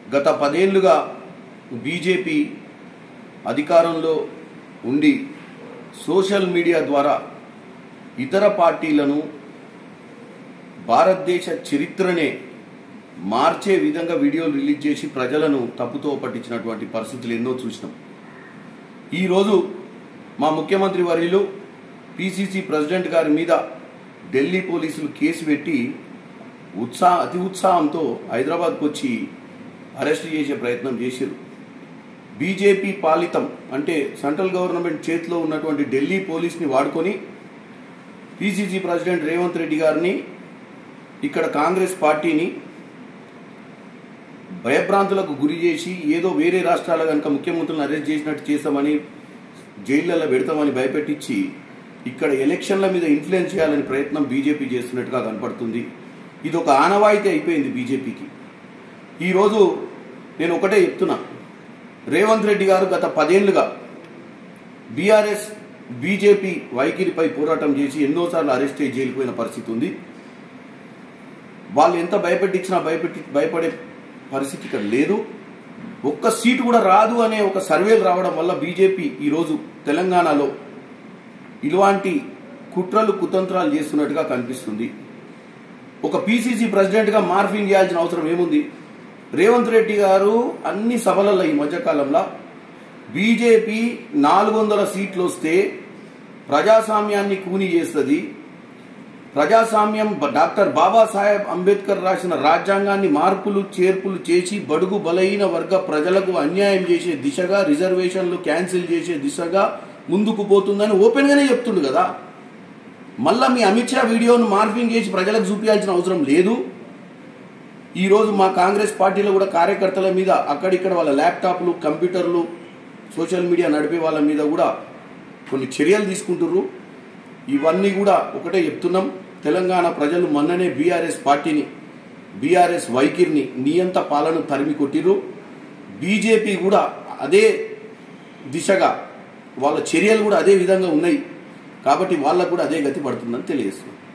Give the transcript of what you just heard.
గత పదేళ్లుగా బీజేపీ అధికారంలో ఉండి సోషల్ మీడియా ద్వారా ఇతర పార్టీలను భారతదేశ చరిత్రనే మార్చే విధంగా వీడియోలు రిలీజ్ చేసి ప్రజలను తప్పుతో పట్టించినటువంటి పరిస్థితులు ఎన్నో చూసినాం ఈరోజు మా ముఖ్యమంత్రి వర్యులు పిసిసి ప్రెసిడెంట్ గారి మీద ఢిల్లీ పోలీసులు కేసు పెట్టి ఉత్సాహ అతి ఉత్సాహంతో హైదరాబాద్కు వచ్చి అరెస్ట్ చేసే ప్రయత్నం చేశారు బీజేపీ పాలితం అంటే సెంట్రల్ గవర్నమెంట్ చేతిలో ఉన్నటువంటి ఢిల్లీ పోలీస్ని వాడుకొని పిసిసి ప్రెసిడెంట్ రేవంత్ రెడ్డి గారిని ఇక్కడ కాంగ్రెస్ పార్టీని భయభ్రాంతులకు గురి చేసి ఏదో వేరే రాష్ట్రాల కనుక ముఖ్యమంత్రులను అరెస్ట్ చేసినట్టు చేస్తామని జైళ్లలో పెడతామని భయపెట్టించి ఇక్కడ ఎలక్షన్ల మీద ఇన్ఫ్లుయెన్స్ చేయాలని ప్రయత్నం బీజేపీ చేస్తున్నట్టుగా కనపడుతుంది ఇది ఒక ఆనవాయితీ అయిపోయింది బీజేపీకి ఈరోజు నేను ఒకటే చెప్తున్నా రేవంత్ రెడ్డి గారు గత పదేళ్లుగా బీఆర్ఎస్ బీజేపీ వైఖరిపై పోరాటం చేసి ఎన్నోసార్లు అరెస్ట్ అయ్యి జైలుకు పోయిన పరిస్థితి ఉంది వాళ్ళు ఎంత భయపెట్టించినా భయపెట్టి భయపడే పరిస్థితి ఇక్కడ లేదు ఒక్క సీటు కూడా రాదు అనే ఒక సర్వేలు రావడం వల్ల బీజేపీ ఈరోజు తెలంగాణలో ఇలాంటి కుట్రలు కుతంత్రాలు చేస్తున్నట్టుగా కనిపిస్తుంది ఒక పీసీసీ ప్రెసిడెంట్గా మార్ఫింగ్ చేయాల్సిన అవసరం ఏముంది రేవంత్ రెడ్డి గారు అన్ని సభలలో ఈ మధ్యకాలంలో బీజేపీ నాలుగు వందల సీట్లు వస్తే ప్రజాస్వామ్యాన్ని కూని చేస్తుంది ప్రజాస్వామ్యం బ- డాక్టర్ బాబాసాహెబ్ అంబేద్కర్ రాసిన రాజ్యాంగాన్ని మార్పులు చేర్పులు చేసి బడుగు బలహీన వర్గ ప్రజలకు అన్యాయం చేసే దిశగా రిజర్వేషన్లు క్యాన్సిల్ చేసే దిశగా ముందుకు పోతుందని ఓపెన్ గానే చెప్తుండు కదా మళ్ళా మీ అమిత్ షా వీడియోను మార్పింగ్ చేసి ప్రజలకు చూపించాల్సిన అవసరం లేదు ఈ రోజు మా కాంగ్రెస్ పార్టీలో కూడా కార్యకర్తల మీద అక్కడిక్కడ వాళ్ళ ల్యాప్టాప్లు కంప్యూటర్లు సోషల్ మీడియా నడిపే వాళ్ళ మీద కూడా కొన్ని చర్యలు తీసుకుంటుర్రు ఇవన్నీ కూడా ఒకటే చెప్తున్నాం తెలంగాణ ప్రజలు మొన్ననే బీఆర్ఎస్ పార్టీని బీఆర్ఎస్ వైఖరిని నియంత పాలన తరిమి కొట్టిర్రు బీజేపీ కూడా అదే దిశగా వాళ్ళ చర్యలు కూడా అదే విధంగా ఉన్నాయి కాబట్టి వాళ్ళకు కూడా అదే గతి పడుతుందని తెలియజేస్తున్నాం